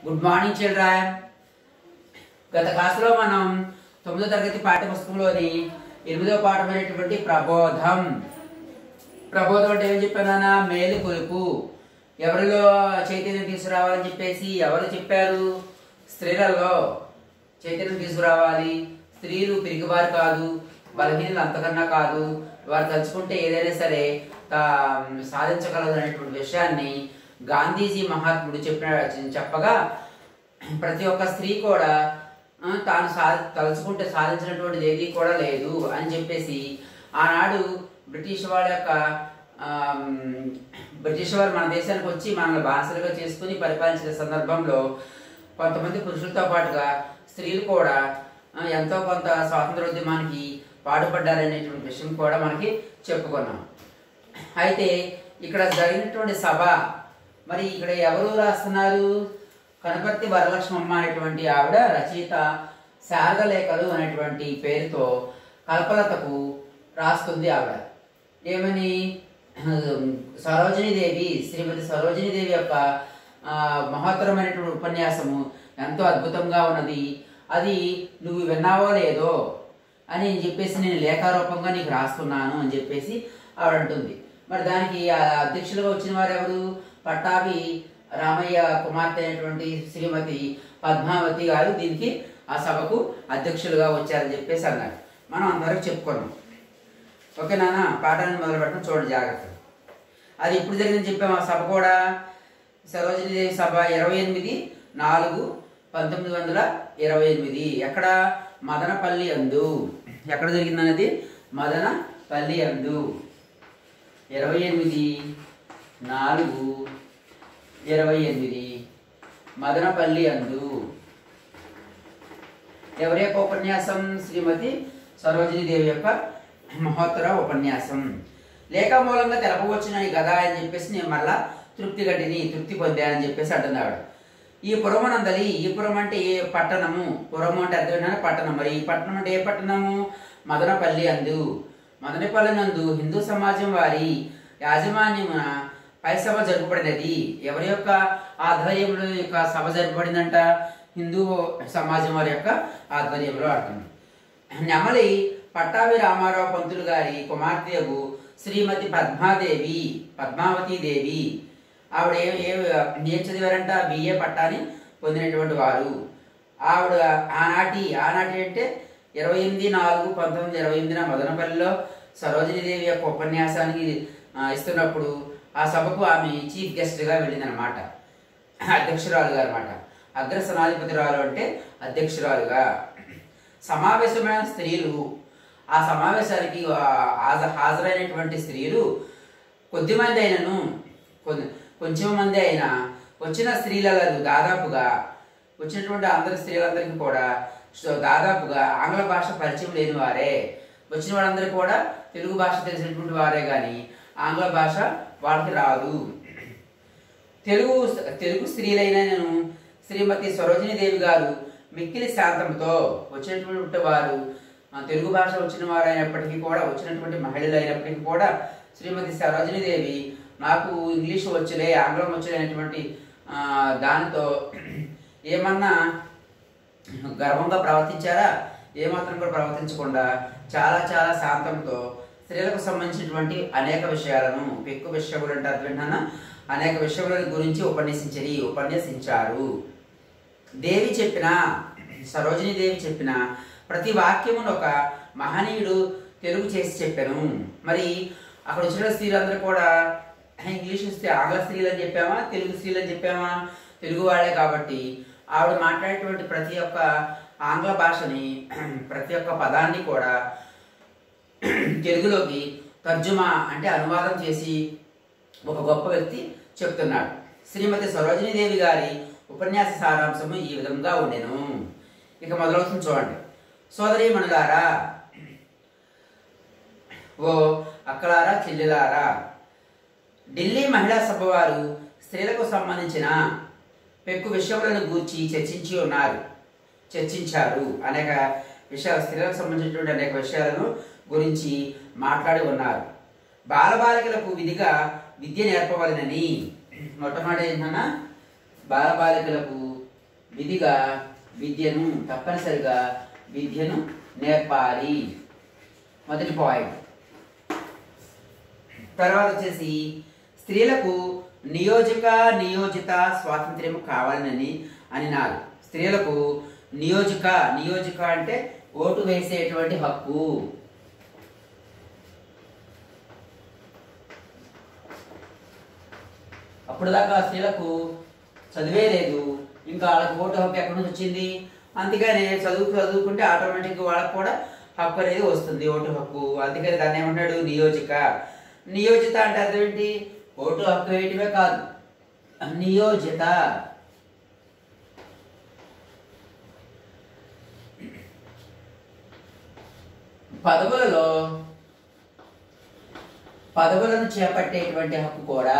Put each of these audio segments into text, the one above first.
good morning children గత క్లాసులో మనం తొమ్మిదో తరగతి పాఠ్యపుస్తకంలోని ఎనిమిదో పాఠమైనటువంటి ప్రబోధం ప్రబోధం అంటే ఏం చెప్పానా మేలు కొలుపు ఎవరిలో చైతన్యం తీసుకురావాలని చెప్పేసి ఎవరు చెప్పారు స్త్రీలలో చైతన్యం తీసుకురావాలి స్త్రీలు పిరిగివారు కాదు బలహీనలు అంతకన్నా కాదు వారు తలుచుకుంటే ఏదైనా సరే తా- సాధించగలదు అనేటువంటి విషయాన్ని గాంధీజీ మహాత్ముడు చెప్పిన చెప్పగా ప్రతి ఒక్క స్త్రీ కూడా ఆ, తాను సా తలుచుకుంటే సాధించినటువంటిది ఏది కూడా లేదు అని చెప్పేసి ఆనాడు బ్రిటిష్ వాళ్ళ యొక్క ఆమ్, బ్రిటిష్ వారు మన దేశానికి వచ్చి మనల్ని బానిసలుగా చేసుకుని పరిపాలించిన సందర్భంలో కొంతమంది పురుషులతో పాటుగా స్త్రీలు కూడా ఆ, ఎంతో కొంత స్వాతంత్రోద్యమానికి పాటుపడ్డారనేటువంటి విషయం కూడా మనకి చెప్పుకున్నాం అయితే ఇక్కడ జరిగినటువంటి సభ మరి ఇక్కడ ఎవరు రాస్తున్నారు కనపర్తి వరలక్ష్మమ్మ అనేటువంటి ఆవిడ రచయిత శారదలేఖలు అనేటువంటి పేరుతో కల్పలతకు రాస్తుంది ఆవిడ ఏమని సరోజినీదేవి శ్రీమతి సరోజినీదేవి యొక్క ఆ, మహత్తరమైనటువంటి ఉపన్యాసము ఎంతో అద్భుతంగా ఉన్నది అది నువ్వు విన్నావో లేదో అని చెప్పేసి నేను లేఖారూపంగా నీకు రాస్తున్నాను అని చెప్పేసి ఆవిడ అంటుంది మరి దానికి ఆ అధ్యక్షులుగా వచ్చిన వారు ఎవరు పట్టాభి రామయ్య కుమార్తె అయినటువంటి శ్రీమతి పద్మావతి గారు దీనికి ఆ సభకు అధ్యక్షులుగా వచ్చారని చెప్పేసి అన్నారు మనం అందరికి చెప్పుకున్నాం ఓకే నాన్న పాఠాన్ని మొదలు పెట్టడం చూడండి జాగ్రత్త అది ఇప్పుడు జరిగిందని చెప్పాము ఆ సభ కూడా సరోజినీదేవి సభ ఇరవై ఎనిమిది నాలుగు పంతొమ్మిది వందల ఇరవై ఎనిమిది ఎక్కడ మదనపల్లి అందు ఎక్కడ జరిగిందన్నది మదనపల్లి అందు ఇరవై ఎనిమిది నాలుగు ఇరవై ఎనిమిది మదనపల్లి అందు ఎవరి యొక్క ఉపన్యాసం శ్రీమతి సరోజినీదేవి యొక్క మహోత్తర ఉపన్యాసం లేఖ మూలంగా తెలపవచ్చున ఈ గదా అని చెప్పేసి నేను మళ్ళా తృప్తి గట్టిని తృప్తి పొందానని చెప్పేసి అంటున్నాడు ఈ పురమునందలి ఈ పురం అంటే ఏ పట్టణము పురము అంటే అర్థమైనా పట్టణం మరి ఈ పట్టణం అంటే ఏ పట్టణము మదనపల్లి అందు మదనపల్లి నందు హిందూ సమాజం వారి యాజమాన్యమున పై సభ జరపబడినది ఎవరి యొక్క ఆధ్వర్యంలో ఈ యొక్క సభ జరపబడిందంట హిందూ సమాజం వారి యొక్క ఆధ్వర్యంలో ఆడుతుంది నెమలి పట్టాభి రామారావు పంతులు గారి కుమార్తెకు శ్రీమతి పద్మాదేవి పద్మావతి దేవి ఆవిడ ఏ ఏ ఏం చదివారంట బిఏ పట్టాని పొందినటువంటి వారు ఆవిడ ఆనాటి ఆనాటి అంటే ఇరవై ఎనిమిది నాలుగు పంతొమ్మిది ఇరవై ఎనిమిదిన మదనపల్లిలో సరోజినీదేవి యొక్క ఉపన్యాసానికి ఆ, ఇస్తున్నప్పుడు ఆ సభకు ఆమె చీఫ్ గెస్ట్గా వెళ్ళిందనమాట అధ్యక్షురాలుగా అనమాట అగ్ర సనాధిపతిరాలు అంటే అధ్యక్షురాలుగా సమావేశమైన స్త్రీలు ఆ సమావేశానికి ఆ, హాజ- హాజరైనటువంటి స్త్రీలు కొద్దిమంది అయినను కొన్- కొంచెం మంది అయినా వచ్చిన స్త్రీలలో దాదాపుగా వచ్చినటువంటి అందరి స్త్రీలందరికీ కూడా సో దాదాపుగా ఆంగ్ల భాష పరిచయం లేని వారే వచ్చిన వాళ్ళందరూ కూడా తెలుగు భాష తెలిసినటువంటి వారే కానీ ఆంగ్ల భాష వాళ్ళకి రాదు తెలుగు తెలుగు స్త్రీలైన నేను శ్రీమతి సరోజినీదేవి గారు మిక్కిలి శాంతంతో వచ్చినటువంటి వారు ఆ, తెలుగు భాష వచ్చిన వారు అయినప్పటికీ కూడా వచ్చినటువంటి మహిళలు అయినప్పటికీ కూడా శ్రీమతి సరోజినీదేవి నాకు ఇంగ్లీష్ వచ్చలే ఆంగ్లం వచ్చలే అనేటువంటి ఆ, దానితో ఏమన్నా గర్వంగా ప్రవర్తించారా ఏమాత్రం కూడా ప్రవర్తించకుండా చాలా చాలా శాంతంతో స్త్రీలకు సంబంధించినటువంటి అనేక విషయాలను పెక్కు విషయములు అంటే అర్థం అనేక విషయముల గురించి ఉపన్యసించరి ఉపన్యసించారు దేవి చెప్పిన సరోజిని దేవి చెప్పిన ప్రతి వాక్యమును ఒక మహనీయుడు తెలుగు చేసి చెప్పాను మరి అక్కడ వచ్చిన స్త్రీలందరూ కూడా ఇంగ్లీష్ వస్తే ఆంగ్ల స్త్రీలు అని చెప్పామా తెలుగు స్త్రీలు అని చెప్పామా తెలుగు వాళ్ళే కాబట్టి ఆవిడ మాట్లాడేటువంటి ప్రతి ఒక్క ఆంగ్ల భాషని ప్రతి ఒక్క పదాన్ని కూడా తెలుగులోకి తర్జుమా అంటే అనువాదం చేసి ఒక గొప్ప వ్యక్తి చెప్తున్నాడు శ్రీమతి సరోజినీదేవి గారి ఉపన్యాస సారాంశము ఈ విధంగా ఉండెను ఇక మొదలవుతుంది చూడండి సోదరి మనులారా ఓ అక్కలారా చెల్లెలారా ఢిల్లీ మహిళా సభ వారు స్త్రీలకు సంబంధించిన పెక్కు విషయములను గూర్చి చర్చించి ఉన్నారు చర్చించారు అనేక విషయాలు స్త్రీలకు సంబంధించినటువంటి అనేక విషయాలను గురించి మాట్లాడి ఉన్నారు బాలబాలికలకు విధిగా విద్య నేర్పవలనని మొట్టమొదటి ఏంటన్నా బాలబాలికలకు విధిగా విద్యను తప్పనిసరిగా విద్యను నేర్పాలి మొదటి పాయింట్ తర్వాత వచ్చేసి స్త్రీలకు నియోజక నియోజిత స్వాతంత్ర్యం కావాలని అనినారు స్త్రీలకు నియోజక నియోజక అంటే ఓటు వేసేటువంటి హక్కు అప్పుడు దాకా స్త్రీలకు చదివే లేదు ఇంకా వాళ్ళకి ఓటు హక్కు ఎక్కడి నుంచి వచ్చింది అందుకనే చదువు చదువుకుంటే ఆటోమేటిక్ వాళ్ళకి కూడా హక్కు అనేది వస్తుంది ఓటు హక్కు అందుకని దాన్ని ఏమంటాడు నియోజక నియోజిత అంటే అర్థం ఏంటి ఓటు హక్కు వేయటమే కాదు నియోజిత పదవులలో పదవులను చేపట్టేటువంటి హక్కు కూడా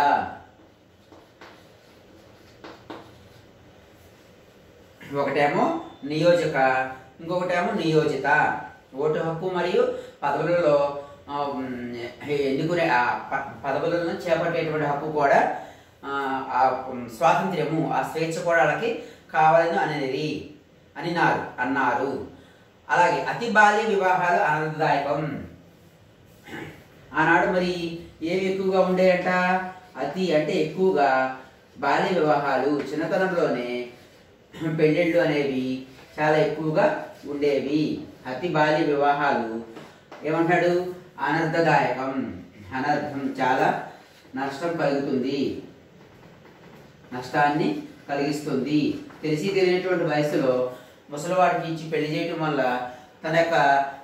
ఒకటేమో నియోజక ఇంకొకటేమో నియోజిత ఓటు హక్కు మరియు పదవులలో ఆ, ఉమ్, ఎన్నుకునే ఆ ప- పదవులను చేపట్టేటువంటి హక్కు కూడా ఆ, ఆ ఉమ్, స్వాతంత్ర్యము ఆ స్వేచ్ఛ కూడా వాళ్ళకి కావాలని అనేది అనినారు అన్నారు అలాగే అతి బాల్య వివాహాలు ఆనందదాయకం ఆనాడు మరి ఏవి ఎక్కువగా ఉండేయట అతి అంటే ఎక్కువగా బాల్య వివాహాలు చిన్నతనంలోనే పెళ్ళిళ్ళు అనేవి చాలా ఎక్కువగా ఉండేవి అతి బాల్య వివాహాలు ఏమంటాడు అనర్థదాయకం అనర్థం చాలా నష్టం కలుగుతుంది నష్టాన్ని కలిగిస్తుంది తెలిసి తెలియనటువంటి వయసులో ముసలివాడికి ఇచ్చి పెళ్లి చేయటం వల్ల తన యొక్క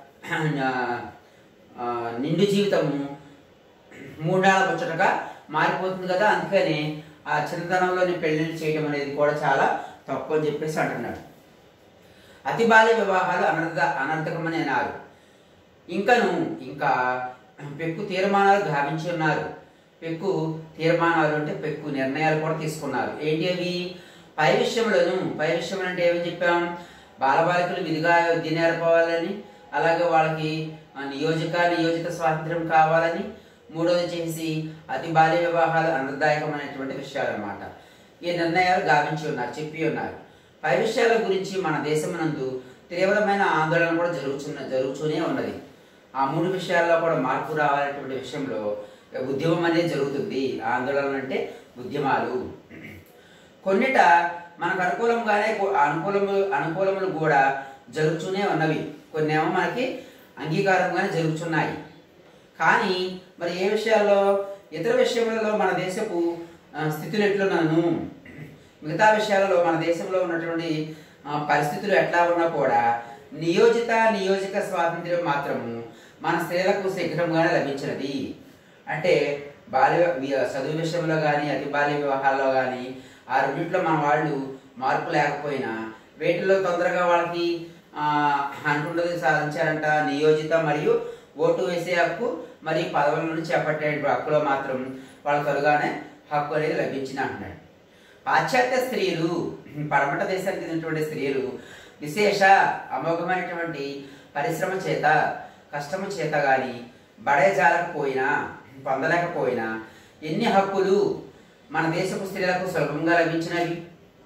ఆ, నిండు జీవితము మూడాళ్ళ ముచ్చటగా మారిపోతుంది కదా అందుకని ఆ చిన్నతనంలోని పెళ్లిళ్ళు చేయడం అనేది కూడా చాలా తప్పు అని చెప్పేసి అంటున్నాడు అతి బాల్య వివాహాలు అనర్థ అనర్థకమని అన్నారు ఇంకను ఇంకా పెక్కు తీర్మానాలు గావించి ఉన్నారు పెక్కు తీర్మానాలు అంటే పెక్కు నిర్ణయాలు కూడా తీసుకున్నారు ఏంటి అవి పై విషయంలోను పై విషయం అంటే ఏమని చెప్పాం బాలబాలికలు విధిగా విద్య నేర్పవాలని అలాగే వాళ్ళకి ఆ, నియోజక నియోజిత స్వాతంత్ర్యం కావాలని మూడోది చేసి అతి బాల్య వివాహాలు అనర్థదాయకమైనటువంటి విషయాలు అన్నమాట ఈ నిర్ణయాలు గావించి ఉన్నారు చెప్పి ఉన్నారు పై విషయాల గురించి మన దేశమునందు తీవ్రమైన ఆందోళన కూడా జరుగుతున్న జరుగుతూనే ఉన్నది ఆ మూడు విషయాల్లో కూడా మార్పు రావాలనేటువంటి విషయంలో ఉద్యమం అనేది జరుగుతుంది ఆందోళన అంటే ఉద్యమాలు కొన్నిట మనకు అనుకూలంగానే కూ- అనుకూలము అనుకూలములు కూడా జరుగుతూనే ఉన్నవి కొన్నేమో మనకి అంగీకారంగానే జరుగుతున్నాయి కానీ మరి ఏ విషయాల్లో ఇతర విషయాలలో మన దేశపు ఆ, స్థితులు ఎట్లున్నాను మిగతా విషయాలలో మన దేశంలో ఉన్నటువంటి ఆ, పరిస్థితులు ఎట్లా ఉన్నా కూడా నియోజిత నియోజక స్వాతంత్ర్యం మాత్రము మన స్త్రీలకు శీఘ్రంగానే లభించినది అంటే బాల్య వి- చదువు విషయంలో కానీ అతి బాల్య వివాహాల్లో కానీ ఆ రెండింటిలో మన వాళ్ళు మార్పు లేకపోయినా వేటిల్లో తొందరగా వాళ్ళకి ఆ, అనుకున్నది సాధించారంట నియోజిత మరియు ఓటు వేసే హక్కు మరియు పదవులను చేపట్టే హక్కులో మాత్రం వాళ్ళ త్వరగానే హక్కు అనేది లభించింది అంటున్నాడు పాశ్చాత్య స్త్రీలు పడమట దేశానికి చెందినటువంటి స్త్రీలు విశేష అమోఘమైనటువంటి పరిశ్రమ చేత కష్టము చేత గాని బడేజాలకపోయినా పొందలేకపోయినా ఎన్ని హక్కులు మన దేశపు స్త్రీలకు సులభంగా లభించినవి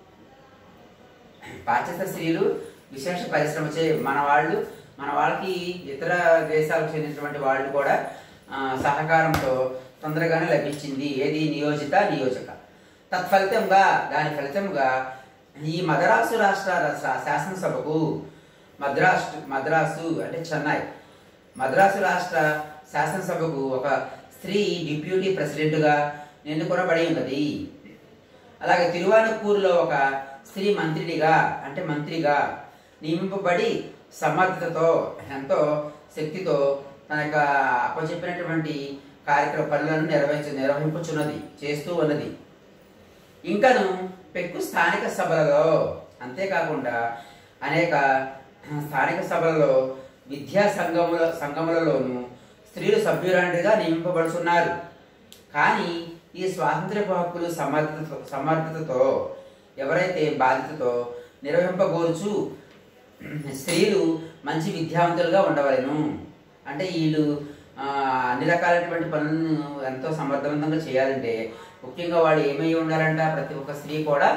పాశ్చాత్య స్త్రీలు విశేష పరిశ్రమ చే మన వాళ్ళు మన వాళ్ళకి ఇతర దేశాలకు చెందినటువంటి వాళ్ళు కూడా ఆ, సహకారంతో తొందరగానే లభించింది ఏది నియోజిత నియోజక తత్ఫలితంగా దాని ఫలితంగా ఈ మద్రాసు రాష్ట్ర శా- శాసనసభకు మద్రాసు మద్రాసు అంటే చెన్నై మద్రాసు రాష్ట్ర శాసనసభకు ఒక స్త్రీ డిప్యూటీ ప్రెసిడెంట్గా ఎన్నుకొనబడి ఉన్నది అలాగే తిరువానూరులో ఒక స్త్రీ మంత్రినిగా అంటే మంత్రిగా నియమింపబడి సమర్థతతో ఎంతో శక్తితో తన యొక్క అప్పచెప్పినటువంటి కార్యక్రమ పనులను నిర్వహించ నిర్వహింపుచున్నది చేస్తూ ఉన్నది ఇంకను పెక్కు స్థానిక సభలలో అంతేకాకుండా అనేక స్థానిక సభలలో విద్యా సంఘముల సంఘములలోను స్త్రీలు సభ్యురాంటిగా నియమింపబడుతున్నారు కానీ ఈ స్వాతంత్ర్య హక్కులు సమర్థత సమర్థతతో ఎవరైతే బాధ్యతతో నిర్వహింపగోరుచు స్త్రీలు మంచి విద్యావంతులుగా ఉండవలను అంటే వీళ్ళు ఆ, అన్ని రకాలైనటువంటి పనులను ఎంతో సమర్థవంతంగా చేయాలంటే ముఖ్యంగా వాళ్ళు ఏమై ఉండాలంట ప్రతి ఒక్క స్త్రీ కూడా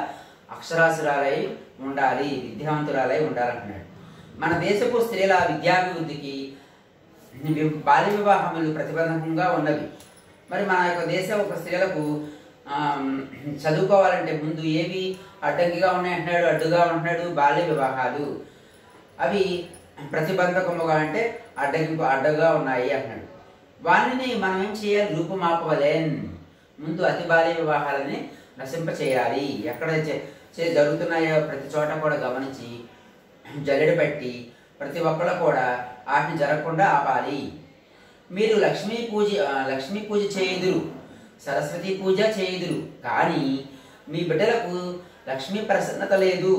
అక్షరాస్యురాలై ఉండాలి విద్యావంతురాలై ఉండాలంటున్నాడు మన దేశపు స్త్రీల విద్యాభివృద్ధికి వి- బాల్య వివాహములు ప్రతిబంధకంగా ఉన్నవి మరి మన యొక్క దేశ ఒక స్త్రీలకు ఆమ్, చదువుకోవాలంటే ముందు ఏవి అడ్డంకిగా ఉన్నాయంటున్నాడు అడ్డుగా ఉంటున్నాడు బాల్య వివాహాలు అవి ప్రతిబంధకముగా అంటే అడ్డగింపు అడ్డగా ఉన్నాయి అంటున్నాడు వాటిని మనం ఏం చేయాలి రూపుమాపవలేన్ ముందు అతి బాల్య వివాహాలని నశింప చేయాలి ఎక్కడ చే- చే- జరుగుతున్నాయో ప్రతి చోట కూడా గమనించి జల్లెడ పెట్టి ప్రతి ఒక్కళ్ళు కూడా వాటిని జరగకుండా ఆపాలి మీరు లక్ష్మీ పూజ ఆ, లక్ష్మీ పూజ చేయుదురు సరస్వతి పూజ చేయుదురు కానీ మీ బిడ్డలకు లక్ష్మీ ప్రసన్నత లేదు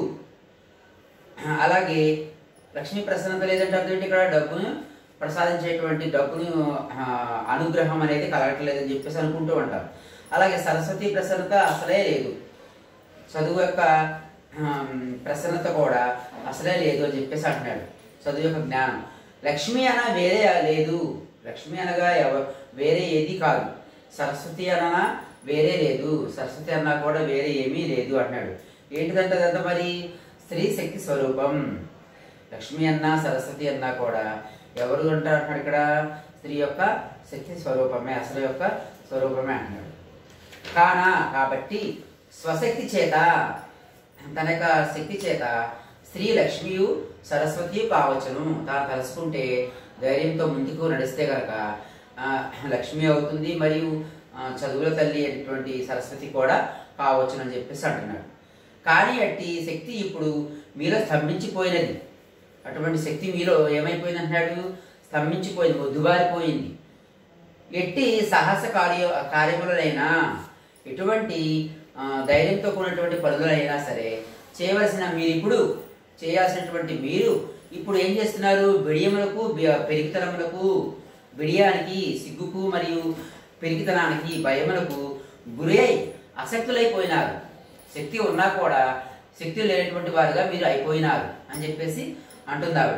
అలాగే లక్ష్మీ ప్రసన్నత లేదంటే అర్థం ఏంటి ఇక్కడ డబ్బును ప్రసాదించేటువంటి డబ్బును ఆ, అనుగ్రహం అనేది కలగట్లేదని చెప్పేసి అనుకుంటూ ఉంటారు అలాగే సరస్వతి ప్రసన్నత అసలే లేదు చదువు యొక్క ఆమ్, ప్రసన్నత కూడా అసలే లేదు అని చెప్పేసి అంటున్నాడు చదువు యొక్క జ్ఞానం లక్ష్మి అన వేరే లేదు లక్ష్మి అనగా ఎవ వేరే ఏది కాదు సరస్వతి అననా వేరే లేదు సరస్వతి అన్నా కూడా వేరే ఏమీ లేదు అంటున్నాడు ఏంటిదంటే అదంతా మరి స్త్రీ శక్తి స్వరూపం లక్ష్మి అన్నా సరస్వతి అన్నా కూడా ఎవరు అంటారు అంటున్నాడు ఇక్కడ స్త్రీ యొక్క శక్తి స్వరూపమే అసలు యొక్క స్వరూపమే అంటున్నాడు కానా కాబట్టి స్వశక్తి చేత తన యొక్క శక్తి చేత స్త్రీ లక్ష్మియు సరస్వతి కావచ్చును తాను తలుసుకుంటే ధైర్యంతో ముందుకు నడిస్తే గనక ఆ, లక్ష్మి అవుతుంది మరియు ఆ, చదువుల తల్లి అనేటువంటి సరస్వతి కూడా కావచ్చును అని చెప్పేసి అంటున్నాడు కానీ అట్టి శక్తి ఇప్పుడు మీలో స్తంభించిపోయినది అటువంటి శక్తి మీలో ఏమైపోయింది అంటున్నాడు స్తంభించిపోయింది మొద్దుబారిపోయింది ఎట్టి సాహస కార్య కార్యములైనా ఎటువంటి ఆ, ధైర్యంతో కూడినటువంటి పనులైనా సరే చేయవలసిన మీరు ఇప్పుడు చేయాల్సినటువంటి మీరు ఇప్పుడు ఏం చేస్తున్నారు బిడియములకు బి- పెరిగితనములకు బిడియానికి సిగ్గుకు మరియు పెరిగితనానికి భయములకు గురై అసక్తులైపోయినారు శక్తి ఉన్నా కూడా శక్తి లేనటువంటి వారుగా మీరు అయిపోయినారు అని చెప్పేసి అంటుంది ఆవిడ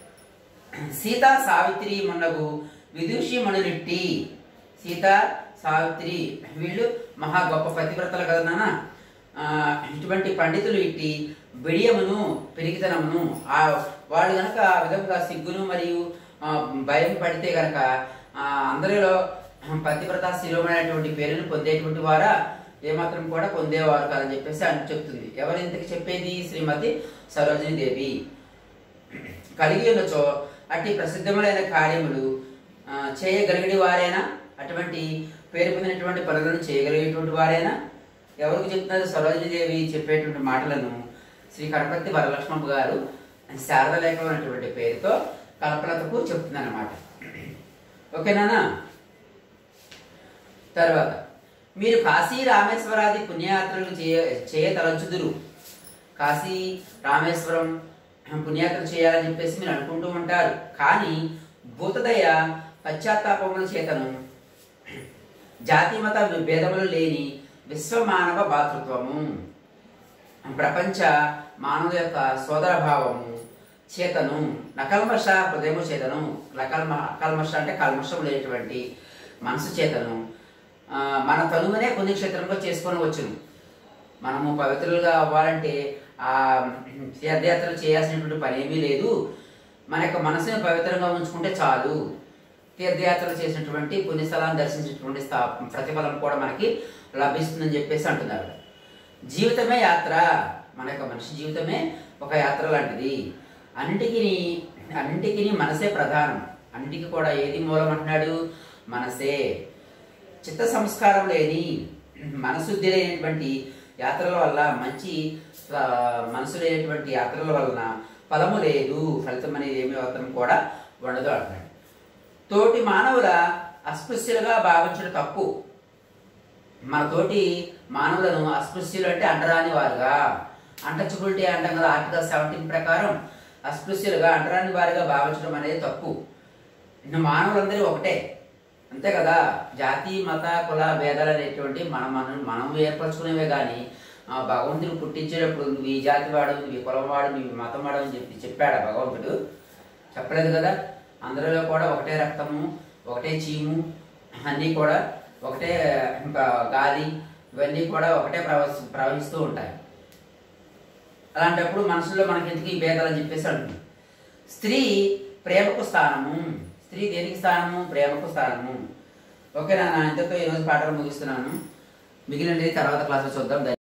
సీత సావిత్రి మొన్నగు విదూషి మణులిట్టి సీత సావిత్రి వీళ్ళు మహా గొప్ప పతివ్రతలు కదా నాన్న ఆ, ఇటువంటి పండితులు ఇట్టి బిడియమును పెరిగితనమును ఆ వాళ్ళు గనక ఆ విధంగా సిగ్గును మరియు ఆ, భయం పడితే గనక ఆ, అందరిలో పతివ్రత శిరోమణి పేరును పొందేటువంటి వారా ఏమాత్రం కూడా పొందేవారు కాదని చెప్పేసి అని చెప్తుంది ఎవరు ఇంతకు చెప్పేది శ్రీమతి సరోజిని దేవి కలిగి ఉన్నచో అట్టి ప్రసిద్ధములైన కార్యములు ఆ, చేయగలిగిన వారేనా అటువంటి పేరు పొందినటువంటి పనులను చేయగలిగేటువంటి వారేనా ఎవరికి చెప్తున్నారు సరోజిని దేవి చెప్పేటువంటి మాటలను శ్రీ కనపర్తి వరలక్ష్మమ్మ గారు శారద లేఖం అనేటువంటి పేరుతో కల్పలతకు చెప్తుందన్నమాట ఓకేనా తర్వాత మీరు కాశీ రామేశ్వరాది పుణ్యయాత్రలు చేయ చేయతలంచుదురు కాశీ రామేశ్వరం పుణ్యయాత్ర చేయాలని చెప్పేసి మీరు అనుకుంటూ ఉంటారు కానీ భూతదయ పశ్చాత్తాపముల చేతను జాతి మత భేదములు లేని విశ్వమానవ భాతృత్వము ప్రపంచ మానవ యొక్క సోదర భావము చేతను నకల్మష హృదయము చేతను నకల్మ అకల్మష అంటే కల్మషం లేనటువంటి మనసు చేతను ఆ, మన తనువునే పుణ్యక్షేత్రంలో చేసుకొని వచ్చును మనము పవిత్రులుగా అవ్వాలంటే ఆ తీర్థయాత్రలు చేయాల్సినటువంటి పని ఏమీ లేదు మన యొక్క మనసుని పవిత్రంగా ఉంచుకుంటే చాలు తీర్థయాత్రలు చేసినటువంటి పుణ్యస్థలాన్ని దర్శించినటువంటి స్థా- ప్రతిఫలం కూడా మనకి లభిస్తుందని చెప్పేసి అంటున్నారు జీవితమే యాత్ర మన యొక్క మనిషి జీవితమే ఒక యాత్ర లాంటిది అన్నిటికీ అన్నింటికి మనసే ప్రధానం అన్నిటికీ కూడా ఏది మూలం అంటున్నాడు మనసే చిత్త సంస్కారం లేని మనశుద్ధి లేనటువంటి యాత్రల వల్ల మంచి ఆ, మనసు లేనటువంటి యాత్రల వలన ఫలము లేదు ఫలితం అనేది ఏమి మాత్రం కూడా ఉండదు అంటున్నాడు తోటి మానవుల అస్పృశ్యులుగా భావించడం తప్పు మన తోటి మానవులను అస్పృశ్యులు అంటే అంటరాని వారుగా అంటచబిలిటీ అంటాం కదా ఆర్టికల్ సెవెంటీన్ ప్రకారం అస్పృశ్యులుగా అంటరాని వారుగా భావించడం అనేది తప్పు ఇನ್ನು మానవులందరూ ఒకటే అంతే కదా జాతి మత కుల భేదాలు అనేటువంటి మనం మనం మనం ఏర్పరచుకునేవే కానీ ఆ భగవంతుడు పుట్టించేటప్పుడు నువ్వు ఈ జాతి వాడు నువ్వు ఈ కులం వాడు నువ్వు ఈ మతం వాడు అని చెప్పి చెప్పాడు భగవంతుడు చెప్పలేదు కదా అందరిలో కూడా ఒకటే రక్తము ఒకటే చీము అన్నీ కూడా ఒకటే ఇంకా గాలి ఇవన్నీ కూడా ఒకటే ప్రవహి ప్రవహిస్తూ ఉంటాయి అలాంటప్పుడు మనసులో మనకి ఎందుకు ఈ భేదాలు అని చెప్పేసి అంటుంది స్త్రీ ప్రేమకు స్థానము స్త్రీ దేనికి స్థానము ప్రేమకు స్థానము ఓకేనా నా ఇంతతో ఈరోజు పాఠాలు ముగిస్తున్నాను మిగిలినది తర్వాత క్లాసులో చూద్దాం